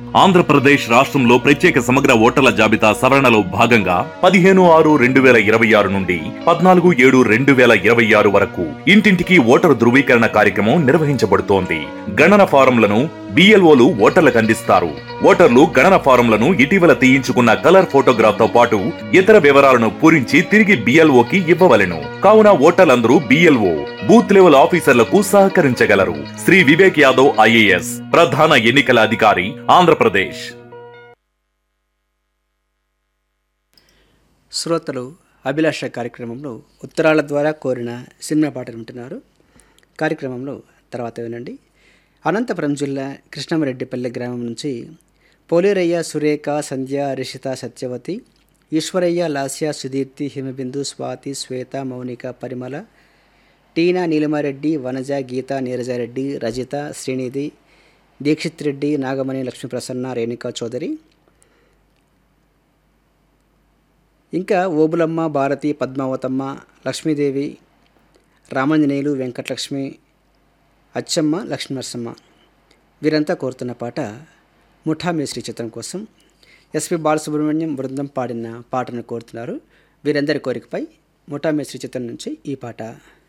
ఆంధ్రప్రదేశ్ రాష్ట్రంలో ప్రత్యేక సమగ్ర ఓటర్ల జాబితా సవరణలో భాగంగా పదిహేను ఆరు రెండు వేల ఇరవై ఆరు నుండి పద్నాలుగు ఏడు రెండు వేల ఇరవై ఆరు వరకు ఇంటింటికి ఓటరు ధృవీకరణ కార్యక్రమం నిర్వహించబడుతోంది గణన ఫారంలను బిఎల్ఓలు ఓటర్లకు అందిస్తారు ఓటర్లు గణన ఫారంలను ఇటీవల తీయించుకున్న కలర్ ఫోటోగ్రాఫ్ తో పాటు ఇతర వివరాలను పూరించి తిరిగి బిఎల్ఓకి ఇవ్వవలెను కావున ఓటర్లందరూ బిఎల్ఓ బూత్ లెవెల్ ఆఫీసర్లకు సహకరించగలరు శ్రీ వివేక్ యాదవ్ ఐఏఎస్ ప్రధాన ఎన్నికల అధికారి ఆంధ్రప్రదేశ్ శ్రోతలు అభిలాష కార్యక్రమంలో ఉత్తరాల ద్వారా కోరిన సినిమా పాటలు వింటున్నారు కార్యక్రమంలో తర్వాత వినండి అనంతపురం జిల్లా కృష్ణమరెడ్డిపల్లి గ్రామం నుంచి పోలేరయ్య సురేఖ సంధ్య రిషిత సత్యవతి ఈశ్వరయ్య లాస్య సుదీప్తి హిమబిందు స్వాతి శ్వేత మౌనిక పరిమళ టీనా నీలిమారెడ్డి వనజ గీత నీరజారెడ్డి రజిత శ్రీనిధి దీక్షిత్ రెడ్డి నాగమణి లక్ష్మీప్రసన్న రేణుకా చౌదరి ఇంకా ఓబులమ్మ భారతి పద్మావతమ్మ లక్ష్మీదేవి రామాంజనేయులు వెంకటలక్ష్మి అచ్చమ్మ లక్ష్మీనరసమ్మ వీరంతా కోరుతున్న పాట ముఠా మేస్త్రి చిత్రం కోసం ఎస్పి బాలసుబ్రహ్మణ్యం బృందం పాడిన పాటను కోరుతున్నారు వీరందరి కోరికపై ముఠా మేస్త్రి చిత్రం నుంచి ఈ పాట